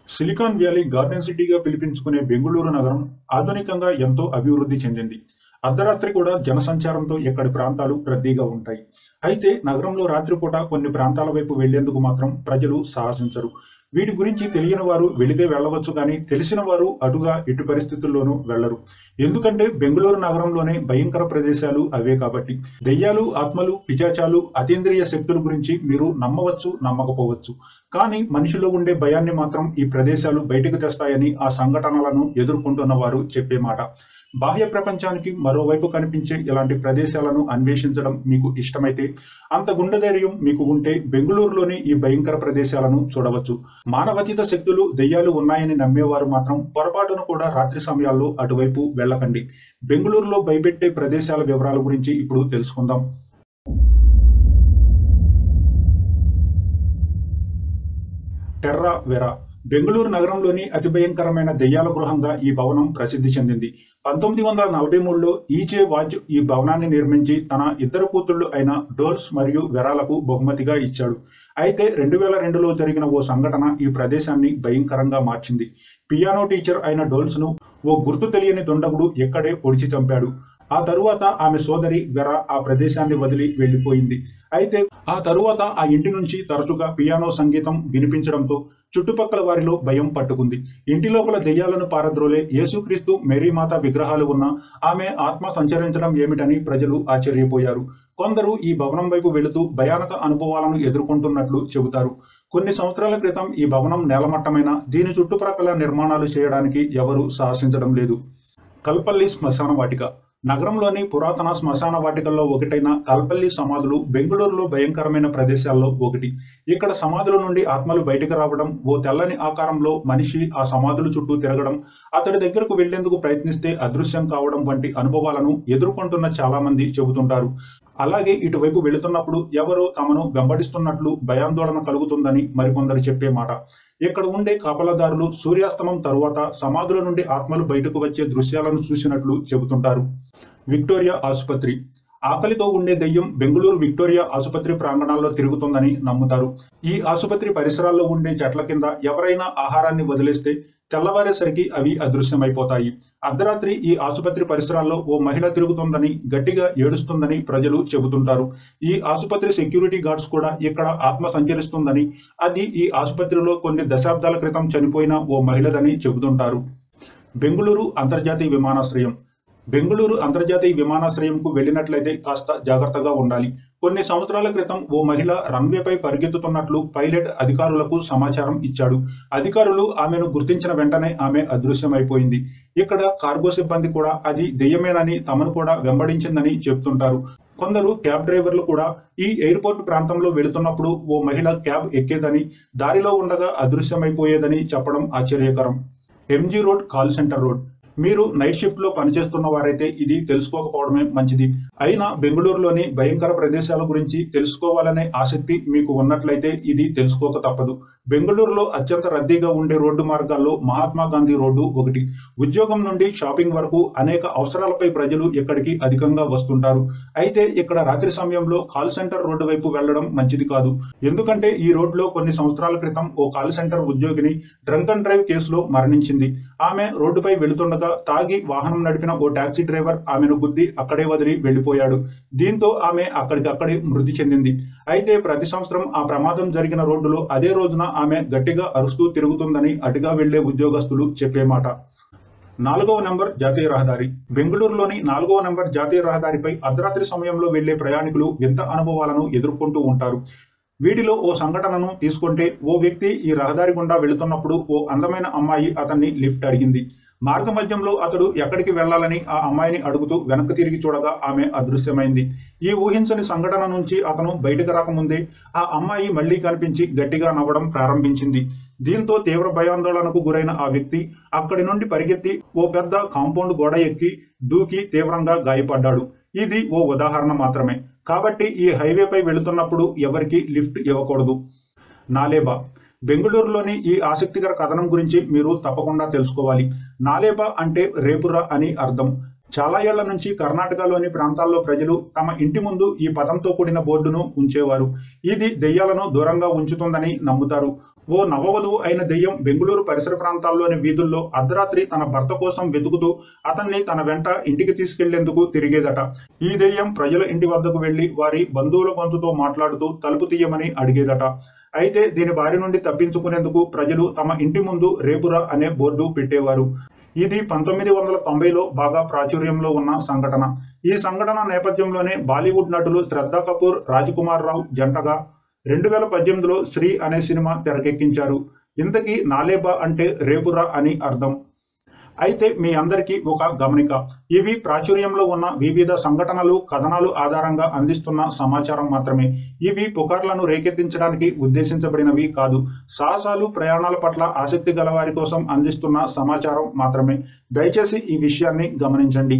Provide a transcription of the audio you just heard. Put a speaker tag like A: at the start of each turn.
A: silicon valley garden సిటీగా పిలిపించుకునే బెంగళూరు నగరం ఆధునికంగా ఎంతో అభివృద్ధి చెందింది అర్ధరాత్రి కూడా జనసంచారంతో ఇక్కడి ప్రాంతాలు రద్దీగా ఉంటాయి అయితే నగరంలో రాత్రిపూట కొన్ని ప్రాంతాల వైపు వెళ్లేందుకు మాత్రం ప్రజలు సాహసించరు వీటి గురించి తెలియని వారు వెళితే వెళ్ళవచ్చు కానీ తెలిసిన వారు అటుగా ఎటు పరిస్థితుల్లోనూ వెళ్లరు ఎందుకంటే బెంగళూరు నగరంలోనే భయంకర ప్రదేశాలు అవే కాబట్టి దెయ్యాలు ఆత్మలు పిచాచాలు అతీంద్రియ శక్తుల గురించి మీరు నమ్మవచ్చు నమ్మకపోవచ్చు కానీ మనిషిలో ఉండే భయాన్ని మాత్రం ఈ ప్రదేశాలు బయటకు తెస్తాయని ఆ సంఘటనలను ఎదుర్కొంటున్న వారు చెప్పే మాట బాహ్య ప్రపంచానికి మరోవైపు కనిపించే ఇలాంటి ప్రదేశాలను అన్వేషించడం మీకు ఇష్టమైతే అంత గుండె ధైర్యం మీకు ఉంటే బెంగళూరులోని ఈ భయంకర ప్రదేశాలను చూడవచ్చు మానవతీత శక్తులు దెయ్యాలు ఉన్నాయని నమ్మేవారు మాత్రం పొరపాటును కూడా రాత్రి సమయాల్లో అటువైపు వెళ్ళకండి బెంగళూరులో భయపెట్టే ప్రదేశాల వివరాల గురించి ఇప్పుడు తెలుసుకుందాం టెర్రా వెరా బెంగళూరు నగరంలోని అతి భయంకరమైన దెయ్యాల గృహంగా ఈ భవనం ప్రసిద్ధి చెందింది పంతొమ్మిది వందల నలభై మూడులో ఈజే వాజ్ ఈ భవనాన్ని నిర్మించి తన ఇద్దరు కూతుళ్లు అయిన డోల్స్ మరియు వెరాలకు బహుమతిగా ఇచ్చాడు అయితే రెండు వేల రెండులో జరిగిన ఓ సంఘటన ఈ ప్రదేశాన్ని భయంకరంగా మార్చింది పియానో టీచర్ అయిన డోల్స్ను ఓ గుర్తు తెలియని దుండగుడు ఎక్కడే పొడిచి చంపాడు ఆ తరువాత ఆమె సోదరి వెర ఆ ప్రదేశాన్ని వదిలి వెళ్లిపోయింది అయితే ఆ తరువాత ఆ ఇంటి నుంచి తరచుగా పియానో సంగీతం వినిపించడంతో చుట్టుపక్కల వారిలో భయం పట్టుకుంది ఇంటి లోపల దెయ్యాలను పారద్రోలే యేసుక్రీస్తు మేరీమాత విగ్రహాలు ఉన్న ఆమె ఆత్మ సంచరించడం ఏమిటని ప్రజలు ఆశ్చర్యపోయారు కొందరు ఈ భవనం వైపు వెళుతూ భయానక అనుభవాలను ఎదుర్కొంటున్నట్లు చెబుతారు కొన్ని సంవత్సరాల క్రితం ఈ భవనం నేలమట్టమైన దీని చుట్టుప్రక్కల నిర్మాణాలు చేయడానికి ఎవరూ సాహసించడం లేదు కల్పల్లి శ్మశాన వాటిక నగరంలోని పురాతన శ్మశాన వాటికల్లో ఒకటైన కల్పల్లి సమాధులు బెంగళూరులో భయంకరమైన ప్రదేశాల్లో ఒకటి ఇక్కడ సమాధుల నుండి ఆత్మలు బయటకు రావడం ఓ తెల్లని ఆకారంలో మనిషి ఆ సమాధుల చుట్టూ తిరగడం అతడి దగ్గరకు వెళ్లేందుకు ప్రయత్నిస్తే అదృశ్యం కావడం వంటి అనుభవాలను ఎదుర్కొంటున్న చాలా మంది చెబుతుంటారు అలాగే ఇటువైపు వెళుతున్నప్పుడు ఎవరో తమను వెంబడిస్తున్నట్లు భయాందోళన కలుగుతుందని మరికొందరు చెప్పే మాట ఇక్కడ ఉండే కాపలదారులు సూర్యాస్తమం తరువాత సమాధుల నుండి ఆత్మలు బయటకు వచ్చే దృశ్యాలను చూసినట్లు చెబుతుంటారు విక్టోరియా ఆసుపత్రి ఆకలితో ఉండే దెయ్యం బెంగళూరు విక్టోరియా ఆసుపత్రి ప్రాంగణాల్లో తిరుగుతుందని నమ్ముతారు ఈ ఆసుపత్రి పరిసరాల్లో ఉండే చెట్ల కింద ఎవరైనా ఆహారాన్ని వదిలేస్తే తెల్లవారేసరికి అవి అదృశ్యమైపోతాయి అర్ధరాత్రి ఈ ఆసుపత్రి పరిసరాల్లో ఓ మహిళ తిరుగుతుందని గట్టిగా ఏడుస్తుందని ప్రజలు చెబుతుంటారు ఈ ఆసుపత్రి సెక్యూరిటీ గార్డ్స్ కూడా ఇక్కడ ఆత్మ సంచరిస్తుందని అది ఈ ఆసుపత్రిలో కొన్ని దశాబ్దాల క్రితం చనిపోయిన ఓ మహిళదని చెబుతుంటారు బెంగళూరు అంతర్జాతీయ విమానాశ్రయం బెంగళూరు అంతర్జాతీయ విమానాశ్రయంకు వెళ్ళినట్లయితే కాస్త జాగ్రత్తగా ఉండాలి కొన్ని సంవత్సరాల క్రితం ఓ మహిళ రన్వేపై పరిగెత్తుతున్నట్లు పైలట్ అధికారులకు సమాచారం ఇచ్చాడు అధికారులు ఆమెను గుర్తించిన వెంటనే ఆమె అదృశ్యమైపోయింది ఇక్కడ కార్గో సిబ్బంది కూడా అది దెయ్యమేనని తమను కూడా వెంబడించిందని చెప్తుంటారు కొందరు క్యాబ్ డ్రైవర్లు కూడా ఈ ఎయిర్పోర్ట్ ప్రాంతంలో వెళుతున్నప్పుడు ఓ మహిళ క్యాబ్ ఎక్కేదని దారిలో ఉండగా అదృశ్యమైపోయేదని చెప్పడం ఆశ్చర్యకరం MG road call centre road మీరు నైట్ షిఫ్ట్ లో పనిచేస్తున్న వారైతే ఇది తెలుసుకోకపోవడమే మంచిది అయినా బెంగళూరులోని భయంకర ప్రదేశాల గురించి తెలుసుకోవాలనే ఆసక్తి మీకు ఉన్నట్లయితే ఇది తెలుసుకోక తప్పదు బెంగళూరులో అత్యంత రద్దీగా ఉండే రోడ్డు మార్గాల్లో మహాత్మా గాంధీ రోడ్డు ఒకటి ఉద్యోగం నుండి షాపింగ్ వరకు అనేక అవసరాలపై ప్రజలు ఇక్కడికి అధికంగా వస్తుంటారు అయితే ఇక్కడ రాత్రి సమయంలో కాల్ సెంటర్ రోడ్డు వైపు వెళ్లడం మంచిది కాదు ఎందుకంటే ఈ రోడ్లో కొన్ని సంవత్సరాల క్రితం ఓ కాల్ సెంటర్ ఉద్యోగిని డ్రంక్ అండ్ డ్రైవ్ కేసులో మరణించింది ఆమె రోడ్డుపై వెళుతుండగా తాగి వాహనం నడిపిన ఓ టాక్సీ డ్రైవర్ ఆమెను గుద్ది అక్కడే వదిలి వెళ్లిపోయాడు దీంతో ఆమె అక్కడికక్కడే మృతి చెందింది అయితే ప్రతి సంవత్సరం ఆ ప్రమాదం జరిగిన రోడ్డులో అదే రోజున ఆమె గట్టిగా అరుస్తూ తిరుగుతుందని అటుగా వెళ్లే ఉద్యోగస్తులు చెప్పే మాట నాలుగవ నంబర్ జాతీయ రహదారి బెంగళూరులోని నాలుగవ నంబర్ జాతీయ రహదారిపై అర్ధరాత్రి సమయంలో వెళ్లే ప్రయాణికులు వింత అనుభవాలను ఎదుర్కొంటూ ఉంటారు వీటిలో ఓ సంఘటనను తీసుకుంటే ఓ వ్యక్తి ఈ రహదారి గుండా వెళుతున్నప్పుడు ఓ అందమైన అమ్మాయి అతన్ని లిఫ్ట్ అడిగింది మార్గ మధ్యంలో అతడు ఎక్కడికి వెళ్లాలని ఆ అమ్మాయిని అడుగుతూ వెనక్కి తిరిగి చూడగా ఆమె అదృశ్యమైంది ఈ ఊహించని సంఘటన నుంచి అతను బయటకు రాకముందే ఆ అమ్మాయి మళ్లీ కనిపించి గట్టిగా నవ్వడం ప్రారంభించింది దీంతో తీవ్ర భయాందోళనకు గురైన ఆ వ్యక్తి అక్కడి నుండి పరిగెత్తి ఓ పెద్ద కాంపౌండ్ గోడ ఎక్కి దూకి తీవ్రంగా గాయపడ్డాడు ఇది ఓ ఉదాహరణ మాత్రమే కాబట్టి ఈ హైవేపై వెళుతున్నప్పుడు ఎవరికి లిఫ్ట్ ఇవ్వకూడదు నాలేబా బెంగళూరులోని ఈ ఆసక్తికర కథనం గురించి మీరు తప్పకుండా తెలుసుకోవాలి నాలేబా అంటే రేపురా అని అర్థం చాలా ఏళ్ల నుంచి కర్ణాటకలోని ప్రాంతాల్లో ప్రజలు తమ ఇంటి ముందు ఈ పదంతో కూడిన బోర్డును ఉంచేవారు ఇది దెయ్యాలను దూరంగా ఉంచుతుందని నమ్ముతారు ఓ నవవధువు అయిన దెయ్యం బెంగుళూరు పరిసర ప్రాంతాల్లోని వీధుల్లో అర్ధరాత్రి తన భర్త కోసం వెతుకుతూ అతన్ని తన వెంట ఇంటికి తీసుకెళ్లేందుకు తిరిగేదట ఈ దెయ్యం ప్రజల ఇంటి వద్దకు వెళ్లి వారి బంధువుల గొంతుతో మాట్లాడుతూ తలుపు తీయమని అడిగేదట అయితే దీని బారి నుండి తప్పించుకునేందుకు ప్రజలు తమ ఇంటి ముందు రేపురా అనే బోర్డు పెట్టేవారు ఇది పంతొమ్మిది వందల తొంభైలో బాగా ప్రాచుర్యంలో ఉన్న సంఘటన ఈ సంఘటన నేపథ్యంలోనే బాలీవుడ్ నటులు శ్రద్ధా కపూర్ రాజ్కుమార్ రావు జంటగా రెండు వేల పద్దెనిమిదిలో శ్రీ అనే సినిమా తెరకెక్కించారు ఇంతకీ నాలేబా అంటే రేపురా అని అర్థం అయితే మీ అందరికీ ఒక గమనిక ఇవి ప్రాచుర్యంలో ఉన్న వివిధ సంఘటనలు కథనాలు ఆధారంగా అందిస్తున్న సమాచారం మాత్రమే ఇవి పుకార్లను రేకెత్తించడానికి ఉద్దేశించబడినవి కాదు సాహసాలు ప్రయాణాల పట్ల ఆసక్తి గల వారి కోసం అందిస్తున్న సమాచారం మాత్రమే దయచేసి ఈ విషయాన్ని గమనించండి